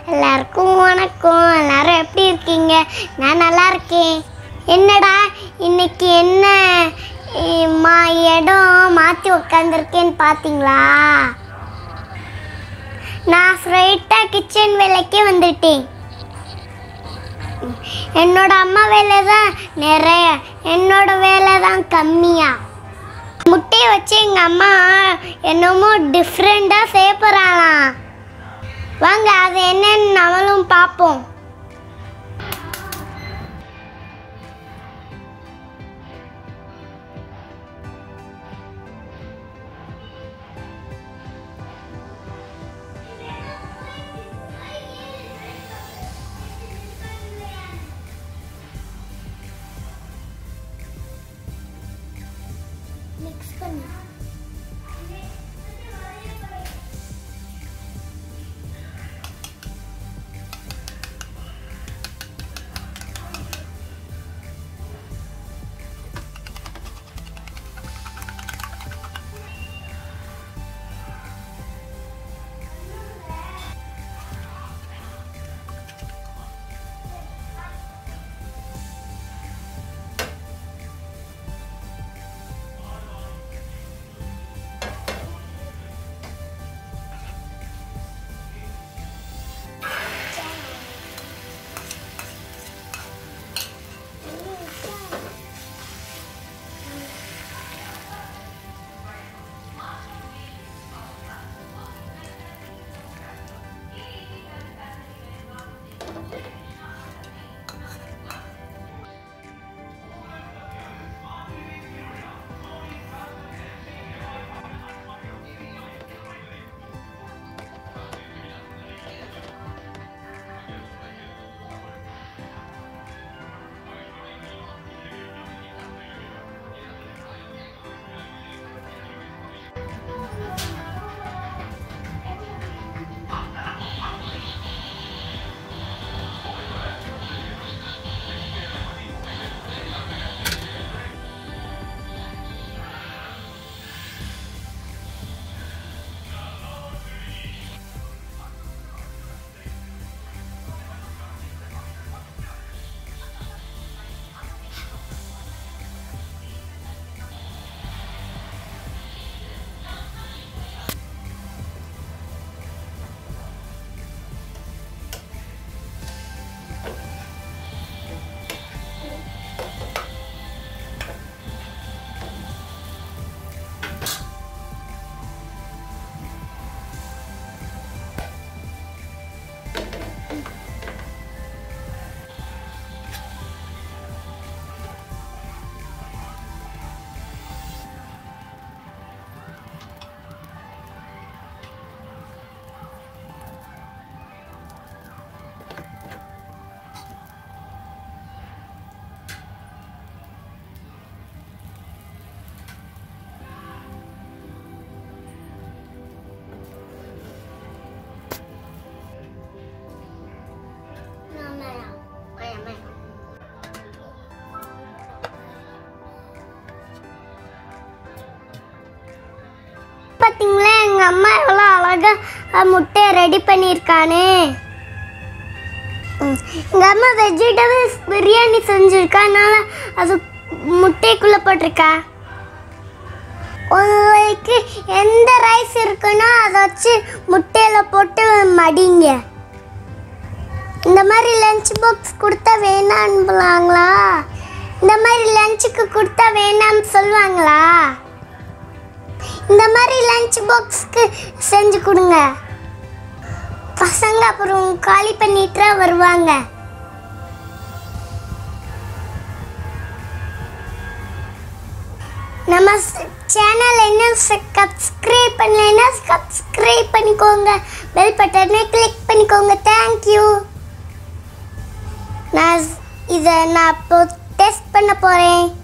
எல்லாருக்கும் வணக்கம் எல்லாரும் எப்படி இருக்கீங்க நான் நல்லா இருக்கேன் என்னடா இன்னைக்கு என்ன eh, மா இடம் மாற்றி உட்காந்துருக்கேன்னு பார்த்தீங்களா நான் ஸ்ட்ரைட்டாக கிச்சன் வேலைக்கே வந்துட்டேன் என்னோட அம்மா வேலை தான் நிறைய என்னோட வேலை தான் கம்மியா முட்டையை வச்சு எங்கள் அம்மா என்னமோ டிஃப்ரெண்ட்டாக செய்ய போகிறாளாம் வாங்க அது என்னன்னு நம்மளும் பார்ப்போம் மிக்ஸ் பண்ணு பார்த்தீங்களா எங்கள் அம்மா எவ்வளோ அழகாக முட்டையை ரெடி பண்ணியிருக்கானே எங்கள் அம்மா வெஜிடபிள்ஸ் பிரியாணி செஞ்சுருக்கா அதனால அது முட்டைக்குள்ளே போட்டிருக்கா உங்களுக்கு எந்த ரைஸ் இருக்குன்னா அதை வச்சு முட்டையில் போட்டு மடிங்க இந்த மாதிரி லஞ்ச் பாக்ஸ் கொடுத்தா வேணான்னுலாங்களா இந்த மாதிரி லஞ்சுக்கு கொடுத்தா வேணாம்னு சொல்லுவாங்களா இந்த மாதிரி லஞ்ச் பாக்ஸ்க்கு செஞ்சு கொடுங்க பசங்க அப்புறம் காலி பண்ணிட்டு வருவாங்க நம்ம சேனல் என்ன சப்ஸ்கிரைப் பண்ணலைன்னா சப்ஸ்கிரைப் பண்ணிக்கோங்க பெல் பட்டனை கிளிக் பண்ணிக்கோங்க தேங்க்யூ நான் இதை நான் இப்போ டெஸ்ட் பண்ண போகிறேன்